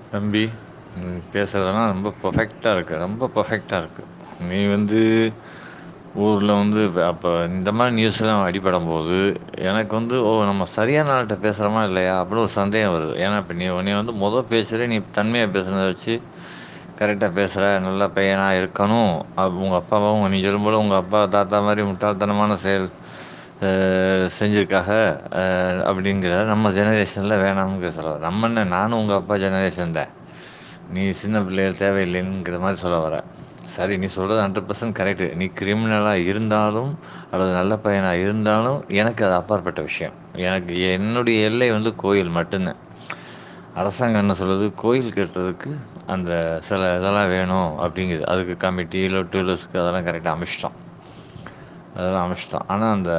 தம்பி நீ பேசுறதெல்லாம் ரொம்ப பர்ஃபெக்ட்டா இருக்கு ரொம்ப பர்ஃபெக்ட்டா இருக்கு நீ வந்து ஊர்ல வந்து அப்போ இந்த மாதிரி நியூஸ்லாம் அடிப்படும் போது எனக்கு வந்து ஓ நம்ம சரியான ஆள்ட்ட பேசுகிறோமா இல்லையா அப்டின்னு ஒரு சந்தேகம் வருது ஏன்னா இப்போ நீ நீ வந்து மொதல் பேசுகிற நீ தன்மையாக பேசுனத வச்சு கரெக்டாக பேசுற நல்ல பையனா இருக்கணும் அது உங்கள் அப்பாவும் நீ சொல்லும்போல உங்கள் அப்பா தாத்தா மாதிரி முட்டாள்தனமான செயல் செஞ்சுருக்காக அப்படிங்கிற நம்ம ஜெனரேஷனில் வேணாம்ங்க சொல்ல வர நம்ம என்ன நானும் உங்கள் அப்பா ஜெனரேஷன் தான் நீ சின்ன பிள்ளைகள் தேவையில்லைங்கிற மாதிரி சொல்ல வர சரி நீ சொல்கிறது ஹண்ட்ரட் பர்சன்ட் கரெக்டு நீ கிரிமினலாக இருந்தாலும் அல்லது நல்ல பையனாக இருந்தாலும் எனக்கு அது அப்பாற்பட்ட விஷயம் எனக்கு என்னுடைய எல்லை வந்து கோயில் மட்டும்தான் அரசாங்கம் என்ன சொல்லுது கோயில் கட்டுறதுக்கு அந்த சில இதெல்லாம் வேணும் அப்படிங்குது அதுக்கு கமிட்டி இல்லை டூரிஸ்ட்க்கு அதெல்லாம் கரெக்டாக அமைச்சிட்டோம் அதெல்லாம் அமைச்சிட்டோம் ஆனால் அந்த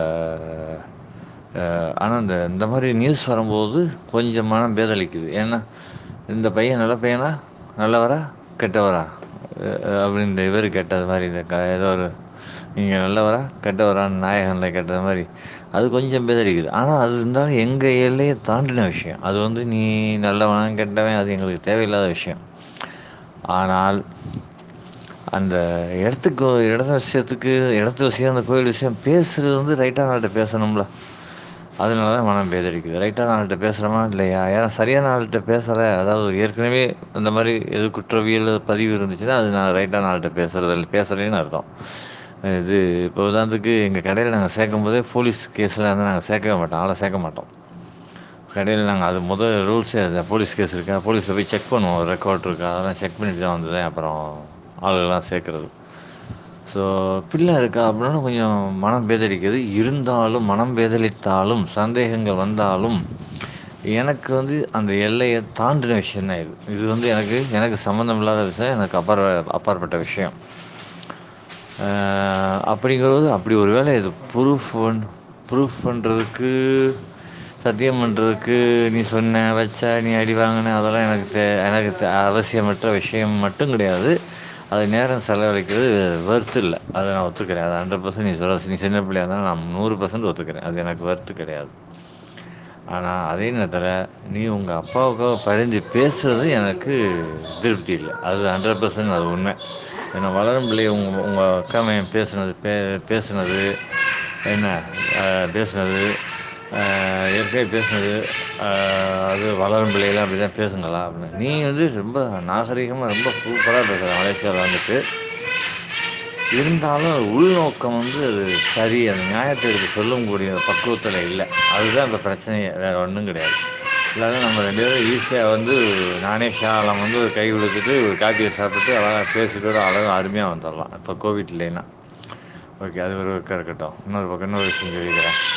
ஆனால் இந்த இந்த மாதிரி நியூஸ் வரும்போது கொஞ்சம் மனம் பேதலிக்குது ஏன்னா இந்த பையன் நல்ல பையனா நல்லவரா கெட்டவரா அப்படின்னு இந்த இவர் கெட்டது மாதிரி இந்த க ஏதோ ஒரு நீங்கள் நல்லவரா கெட்டவரான்னு நாயகனில் கெட்டது மாதிரி அது கொஞ்சம் பேதலிக்குது ஆனால் அது இருந்தாலும் எங்கள் எல்லையை தாண்டின விஷயம் அது வந்து நீ நல்லவன் கெட்டவன் அது எங்களுக்கு தேவையில்லாத விஷயம் ஆனால் அந்த இடத்துக்கு இடத்த விஷயத்துக்கு இடத்து விஷயம் அந்த கோயில் விஷயம் பேசுகிறது வந்து ரைட்டான ஆள்கிட்ட பேசணும்ல அதனால தான் மனம் பேதலிக்குது ரைட்டான ஆள்கிட்ட பேசுகிறோமா இல்லையா ஏன்னா சரியான ஆள்கிட்ட பேசலை அதாவது ஏற்கனவே இந்த மாதிரி எது குற்றவியல் பதிவு இருந்துச்சுன்னா அது நான் ரைட்டான ஆள்கிட்ட பேசுகிறது இல்லை பேசலைன்னு அர்த்தம் இது இப்போ உதாரணத்துக்கு எங்கள் கடையில் நாங்கள் சேர்க்கும் போதே போலீஸ் கேஸில் வந்து நாங்கள் சேர்க்கவே மாட்டோம் ஆளை சேர்க்க மாட்டோம் கடையில் நாங்கள் அது முதல் ரூல்ஸே அதுதான் போலீஸ் கேஸ் இருக்கா போலீஸில் போய் செக் பண்ணுவோம் ரெக்கார்ட் இருக்கா அதெல்லாம் செக் பண்ணிட்டு தான் வந்தது அப்புறம் ஆளுகள்லாம் சேர்க்குறது ஸோ பிள்ளை இருக்கா அப்படின்னா கொஞ்சம் மனம் பேதலிக்குது இருந்தாலும் மனம் பேதலித்தாலும் சந்தேகங்கள் வந்தாலும் எனக்கு வந்து அந்த எல்லையை தாண்டின விஷயம் தான் இது இது வந்து எனக்கு எனக்கு சம்மந்தம் இல்லாத விஷயம் எனக்கு அப்பாற அப்பாற்பட்ட விஷயம் அப்படிங்கிறது அப்படி ஒரு வேளை இது ப்ரூஃப் பண் ப்ரூஃப் பண்ணுறதுக்கு சத்தியம் பண்ணுறதுக்கு நீ சொன்ன வச்ச நீ அடி வாங்கின அதெல்லாம் எனக்கு தே எனக்கு தே அவசியமற்ற விஷயம் மட்டும் கிடையாது அது நேரம் செலவழிக்கிறது ஒர்த்து இல்லை அதை நான் ஒத்துக்கிறேன் அது ஹண்ட்ரட் பர்சன்ட் நீ சொல்ல நீ சின்ன பிள்ளையா இருந்தாலும் நான் நூறு பர்சன்ட் ஒத்துக்கிறேன் அது எனக்கு ஒர்த்து கிடையாது ஆனால் அதே நேரத்தில் நீ உங்கள் அப்பாவுக்காக பரிஞ்சு பேசுகிறது எனக்கு திருப்தி இல்லை அது ஹண்ட்ரட் பர்சன்ட் அது உண்மை ஏன்னா வளரும் பிள்ளை உங்கள் உங்கள் அக்கா மகன் பேசுனது பே பேசுனது என்ன பேசுனது ஏற்கனவே பேசுனது அது வளரும் பிள்ளைகளாம் அப்படி தான் பேசுங்களா அப்படின்னு நீ வந்து ரொம்ப நாகரிகமாக ரொம்ப சூப்பராக பேசுகிற மலேசியாவில் வந்துட்டு இருந்தாலும் உள்நோக்கம் வந்து அது சரி அந்த நியாயத்தை எடுத்து சொல்லக்கூடிய பக்குவத்தில் இல்லை அதுதான் அந்த பிரச்சனையே வேறு ஒன்றும் கிடையாது இல்லாத நம்ம ரெண்டு பேரும் ஈஸியாக வந்து நானே ஷாலம் வந்து ஒரு கை கொடுத்துட்டு ஒரு காப்பியை சாப்பிட்டு அழகாக பேசிட்டு ஒரு அழகாக அருமையாக வந்துடலாம் இப்போ கோவிட் இல்லைன்னா ஓகே அது ஒரு பக்கம் இருக்கட்டும் இன்னொரு பக்கம் இன்னொரு விஷயம் சொல்லிக்கிறேன்